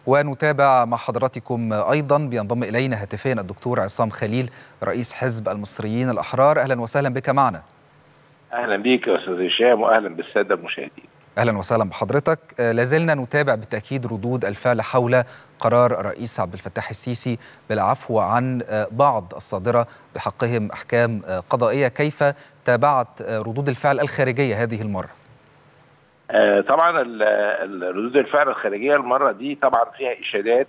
ونتابع مع حضراتكم أيضا بينضم إلينا هاتفيا الدكتور عصام خليل رئيس حزب المصريين الأحرار أهلا وسهلا بك معنا اهلا بيك يا استاذ هشام واهلا بالساده المشاهدين اهلا وسهلا بحضرتك لازلنا نتابع بالتاكيد ردود الفعل حول قرار الرئيس عبد الفتاح السيسي بالعفو عن بعض الصادره بحقهم احكام قضائيه كيف تابعت ردود الفعل الخارجيه هذه المره آه طبعا ردود الفعل الخارجيه المره دي طبعا فيها اشادات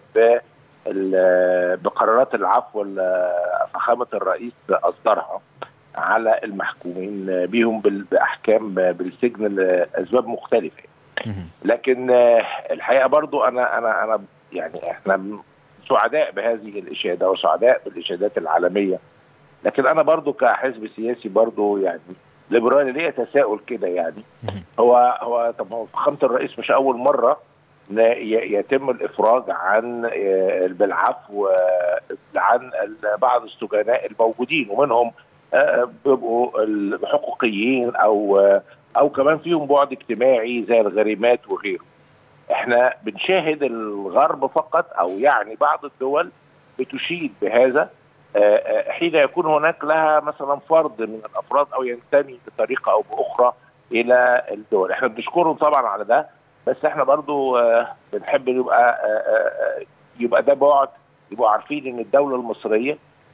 بقرارات العفو اللي فخامه الرئيس اصدرها على المحكومين بهم باحكام بالسجن لاسباب مختلفه لكن الحقيقه برضو انا انا انا يعني احنا سعداء بهذه الاشاده وسعداء بالاشادات العالميه لكن انا برضو كحزب سياسي برضو يعني ليبرالي ليا تساؤل كده يعني هو هو طب هو فخامه الرئيس مش اول مره يتم الافراج عن بالعفو عن بعض السجناء الموجودين ومنهم بيبقوا حقوقيين او او كمان فيهم بعد اجتماعي زي الغريمات وغيره. احنا بنشاهد الغرب فقط او يعني بعض الدول بتشيد بهذا حين يكون هناك لها مثلا فرد من الافراد او ينتمي بطريقه او باخرى الى الدول، احنا بنشكرهم طبعا على ده بس احنا برضو بنحب يبقى يبقى ده بعد يبقوا عارفين ان الدوله المصريه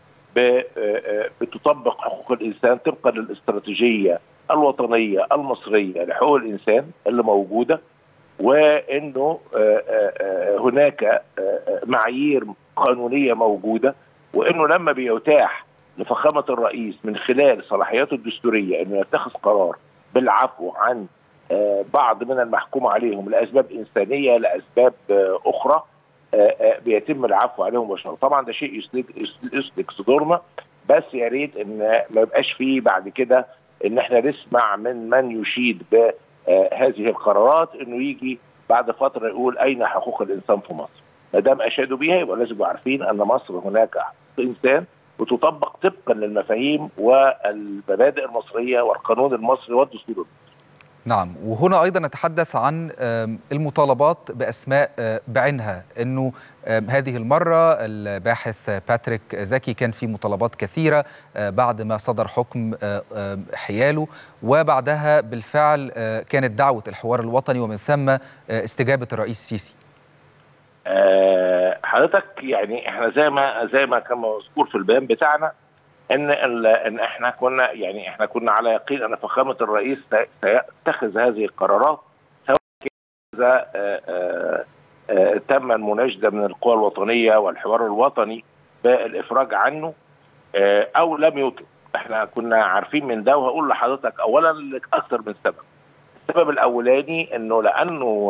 بتطبق حقوق الانسان طبقا للاستراتيجيه الوطنيه المصريه لحقوق الانسان اللي موجوده وانه هناك معايير قانونيه موجوده وانه لما بيتاح لفخامه الرئيس من خلال صلاحياته الدستوريه انه يتخذ قرار بالعفو عن بعض من المحكوم عليهم لاسباب انسانيه لاسباب اخرى بيتم العفو عليهم مباشره طبعا ده شيء يسلك يسلك صدورنا بس يا ريت ان ما يبقاش فيه بعد كده ان احنا نسمع من من يشيد بهذه القرارات انه يجي بعد فتره يقول اين حقوق الانسان في مصر ما دام اشادوا بيها يبقى لازم يبقوا عارفين ان مصر هناك حقوق انسان وتطبق طبقا للمفاهيم والمبادئ المصريه والقانون المصري والدستور المصري نعم وهنا ايضا نتحدث عن المطالبات باسماء بعينها انه هذه المره الباحث باتريك زكي كان في مطالبات كثيره بعد ما صدر حكم حياله وبعدها بالفعل كانت دعوه الحوار الوطني ومن ثم استجابه الرئيس السيسي حضرتك يعني احنا زي ما زي ما كان مذكور في البيان بتاعنا ان ان احنا كنا يعني احنا كنا على يقين ان فخامه الرئيس سيتخذ هذه القرارات سواء اذا تم المناشده من القوى الوطنيه والحوار الوطني بالافراج عنه او لم يطلب احنا كنا عارفين من ده وهقول لحضرتك اولا اكثر من سبب السبب الاولاني انه لانه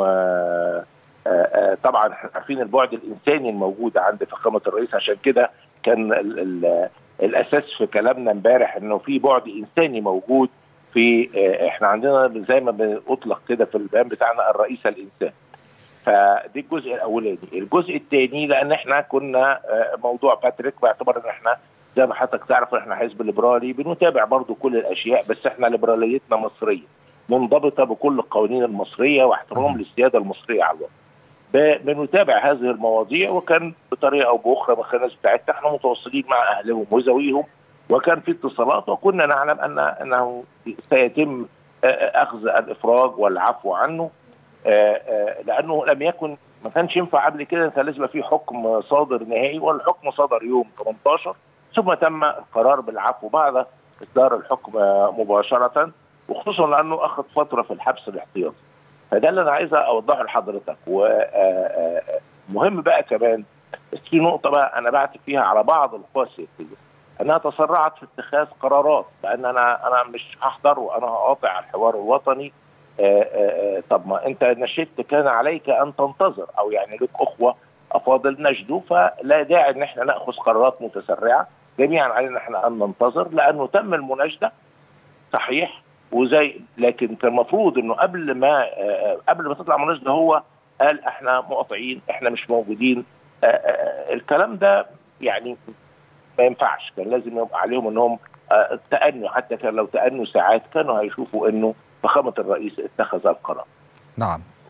طبعا احنا عارفين البعد الانساني الموجود عند فخامه الرئيس عشان كده كان ال ال الاساس في كلامنا امبارح انه في بعد انساني موجود في احنا عندنا زي ما بنطلق كده في البيان بتاعنا الرئيس الانسان فدي الجزء الاولاني الجزء الثاني لان احنا كنا موضوع باتريك باعتبار ان احنا زي ما حضرتك تعرف احنا حزب ليبرالي بنتابع برضو كل الاشياء بس احنا ليبراليتنا مصريه منضبطه بكل القوانين المصريه واحترام للسياده المصريه على الوطن بنتابع هذه المواضيع وكان بطريقه او باخرى من الناس بتاعتنا احنا متواصلين مع اهلهم وذويهم وكان في اتصالات وكنا نعلم ان انه سيتم اخذ الافراج والعفو عنه لانه لم يكن ما كانش ينفع قبل كده كان لازم في حكم صادر نهائي والحكم صدر يوم 18 ثم تم القرار بالعفو بعد اصدار الحكم مباشره وخصوصا لانه اخذ فتره في الحبس الاحتياطي فده اللي انا عايز اوضحه لحضرتك ومهم بقى كمان في نقطه بقى انا بعتب فيها على بعض القوى السياسيه انها تسرعت في اتخاذ قرارات لان انا انا مش هحضر وانا هقاطع الحوار الوطني آآ آآ طب ما انت نشدت كان عليك ان تنتظر او يعني لك اخوه افاضل نجدوا فلا داعي ان احنا ناخذ قرارات متسرعه جميعا علينا احنا ان ننتظر لانه تم المناشده صحيح وزي لكن كان المفروض انه قبل ما قبل ما تطلع مناشده هو قال احنا مقاطعين احنا مش موجودين الكلام ده يعني ما ينفعش كان لازم يبقى عليهم انهم تأنوا حتى كان لو تأنوا ساعات كانوا هيشوفوا انه فخامه الرئيس اتخذ القرار. نعم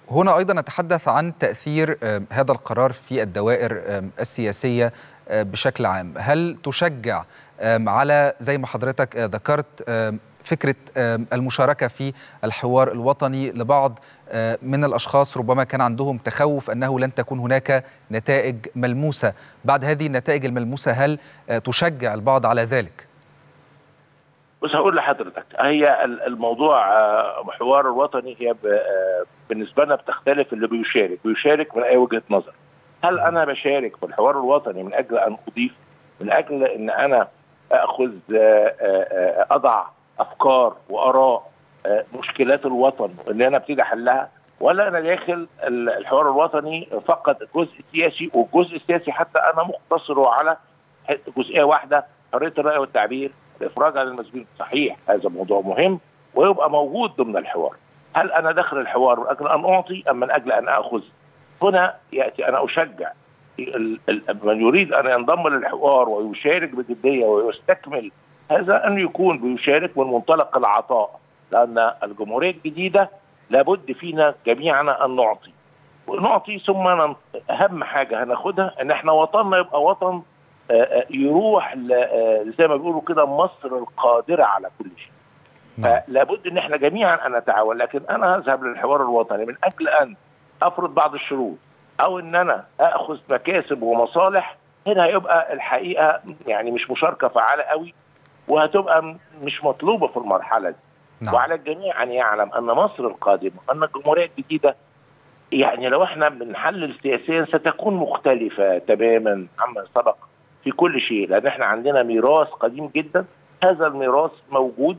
هنا ايضا نتحدث عن تاثير هذا القرار في الدوائر السياسيه بشكل عام هل تشجع على زي ما حضرتك ذكرت فكره المشاركه في الحوار الوطني لبعض من الاشخاص ربما كان عندهم تخوف انه لن تكون هناك نتائج ملموسه بعد هذه النتائج الملموسه هل تشجع البعض على ذلك بص هقول لحضرتك هي الموضوع حوار الوطني هي بالنسبه لنا بتختلف اللي بيشارك بيشارك من اي وجهه نظر هل انا بشارك في الحوار الوطني من اجل ان اضيف من اجل ان انا اخذ اضع افكار واراء مشكلات الوطن اللي انا ابتدي احلها ولا انا داخل الحوار الوطني فقط جزء سياسي والجزء السياسي حتى انا مقتصره على جزئيه واحده حريه الراي والتعبير الافراج عن المسجون صحيح هذا موضوع مهم ويبقى موجود ضمن الحوار هل انا داخل الحوار من اجل ان اعطي ام من اجل ان اخذ هنا ياتي انا اشجع من يريد ان ينضم للحوار ويشارك بجديه ويستكمل هذا ان يكون بيشارك من منطلق العطاء لان الجمهوريه الجديده لابد فينا جميعا ان نعطي ونعطي ثم اهم حاجه هناخدها ان احنا وطننا يبقى وطن يروح زي ما بيقولوا كده مصر القادره على كل شيء فلابد ان احنا جميعا ان نتعاون لكن انا هذهب للحوار الوطني من اجل ان افرض بعض الشروط او ان انا اخذ مكاسب ومصالح هنا هيبقى الحقيقه يعني مش مشاركه فعاله قوي وهتبقى مش مطلوبه في المرحله دي نعم. وعلى الجميع ان يعلم ان مصر القادمه ان الجمهوريه الجديده يعني لو احنا بنحلل سياسيا ستكون مختلفه تماما عما سبق في كل شيء لان احنا عندنا ميراث قديم جدا هذا الميراث موجود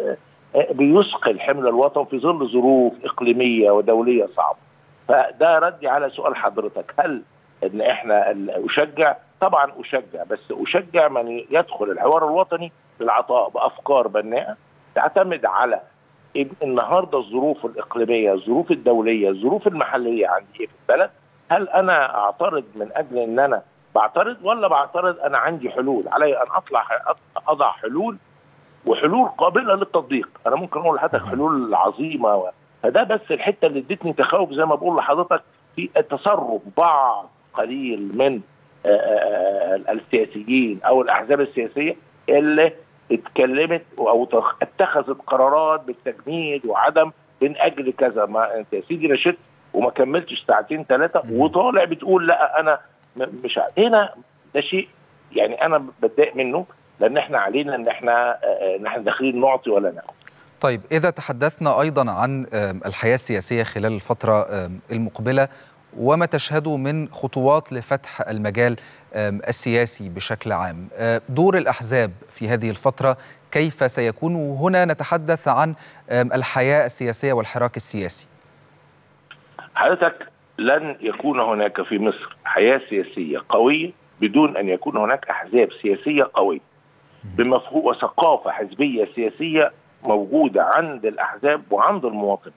بيثقل حمل الوطن في ظل ظروف اقليميه ودوليه صعبه فده ردي على سؤال حضرتك هل ان احنا اشجع طبعا اشجع بس اشجع من يدخل الحوار الوطني بالعطاء بافكار بناءه تعتمد على النهارده الظروف الاقليميه، الظروف الدوليه، الظروف المحليه عندي ايه في البلد؟ هل انا اعترض من اجل ان انا بعترض ولا بعترض انا عندي حلول؟ علي ان اطلع اضع حلول وحلول قابله للتطبيق، انا ممكن اقول لحضرتك حلول عظيمه و... فده بس الحته اللي ادتني تخوف زي ما بقول لحضرتك في تسرب بعض قليل من السياسيين او الاحزاب السياسيه اللي اتكلمت او اتخذت قرارات بالتجميد وعدم من اجل كذا ما انت يا سيدي نشدت وما كملتش ساعتين ثلاثه وطالع بتقول لا انا مش هنا ده شيء يعني انا بتضايق منه لان احنا علينا ان احنا ان احنا داخلين نعطي ولا ناخد طيب اذا تحدثنا ايضا عن الحياه السياسيه خلال الفتره المقبله وما تشهده من خطوات لفتح المجال السياسي بشكل عام دور الأحزاب في هذه الفترة كيف سيكون وهنا نتحدث عن الحياة السياسية والحراك السياسي حضرتك لن يكون هناك في مصر حياة سياسية قوية بدون أن يكون هناك أحزاب سياسية قوية بمفهوم وثقافة حزبية سياسية موجودة عند الأحزاب وعند المواطن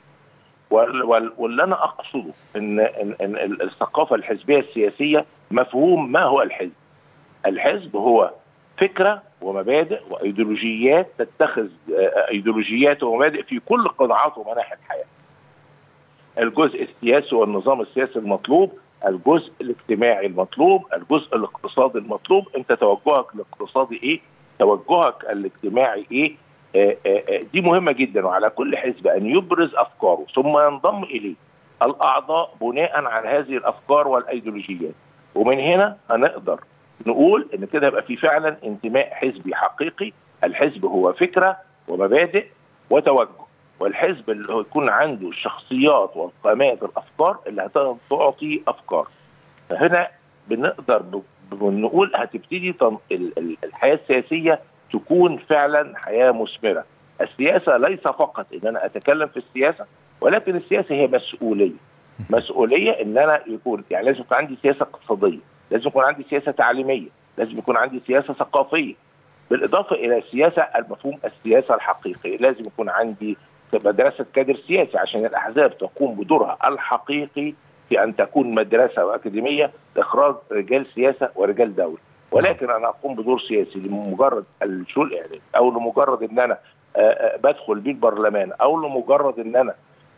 واللي انا اقصده ان ان, إن الثقافه الحزبيه السياسيه مفهوم ما هو الحزب؟ الحزب هو فكره ومبادئ وايديولوجيات تتخذ ايديولوجيات ومبادئ في كل قطاعات ومناحي الحياه. الجزء السياسي والنظام السياسي المطلوب، الجزء الاجتماعي المطلوب، الجزء الاقتصادي المطلوب، انت توجهك الاقتصادي ايه؟ توجهك الاجتماعي ايه؟ دي مهمه جدا وعلى كل حزب ان يبرز افكاره ثم ينضم اليه الاعضاء بناء على هذه الافكار والايديولوجيات ومن هنا هنقدر نقول ان كده يبقى في فعلا انتماء حزبي حقيقي الحزب هو فكره ومبادئ وتوجه والحزب اللي هو يكون عنده الشخصيات والقامات الافكار اللي هتعطي افكار فهنا بنقدر نقول هتبتدي الحياه السياسيه تكون فعلا حياه مثمره. السياسه ليس فقط ان انا اتكلم في السياسه ولكن السياسه هي مسؤوليه. مسؤوليه ان انا يكون يعني لازم يكون عندي سياسه اقتصاديه، لازم يكون عندي سياسه تعليميه، لازم يكون عندي سياسه ثقافيه. بالاضافه الى السياسه المفهوم السياسه الحقيقي، لازم يكون عندي مدرسه كادر سياسي عشان الاحزاب تقوم بدورها الحقيقي في ان تكون مدرسه واكاديميه لاخراج رجال سياسه ورجال دوله. ولكن انا اقوم بدور سياسي لمجرد الشؤون الاعلامي او لمجرد ان انا بدخل بيه البرلمان او لمجرد ان انا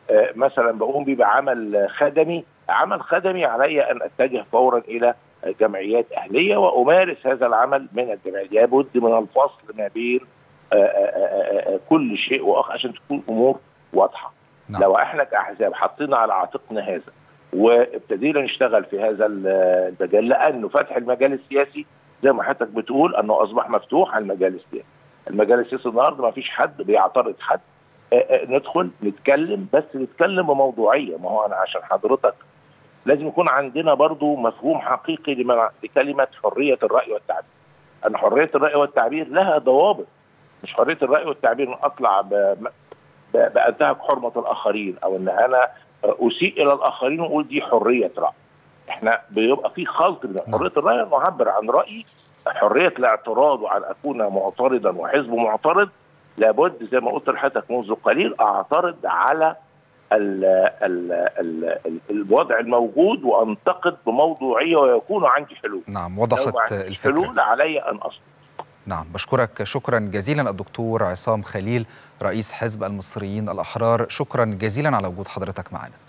مثلا بقوم بيه بعمل خدمي عمل خدمي علي ان اتجه فورا الى جمعيات اهليه وامارس هذا العمل من الجمعيات لابد من الفصل ما بين كل شيء واخر عشان تكون امور واضحه نعم. لو احنا كاحزاب حطينا على عاتقنا هذا وابتدينا نشتغل في هذا المجال لانه فتح المجال السياسي زي ما حضرتك بتقول انه اصبح مفتوح على المجال السياسي. المجال السياسي النهارده ما فيش حد بيعترض حد ندخل نتكلم بس نتكلم بموضوعيه ما هو انا عشان حضرتك لازم يكون عندنا برضو مفهوم حقيقي لكلمه حريه الراي والتعبير. ان حريه الراي والتعبير لها ضوابط مش حريه الراي والتعبير ان اطلع بانتهك حرمه الاخرين او ان انا اسيء الى الاخرين واقول دي حريه راي. احنا بيبقى في خلط بين حريه الراي ان اعبر عن رايي حريه الاعتراض وعن اكون معترضا وحزب معترض لابد زي ما قلت لحضرتك منذ قليل اعترض على ال ال ال ال الوضع الموجود وانتقد بموضوعيه ويكون عندي حلول. نعم وضحت الفكره. حلول علي ان اصل. نعم بشكرك شكرا جزيلا الدكتور عصام خليل رئيس حزب المصريين الاحرار شكرا جزيلا على وجود حضرتك معنا.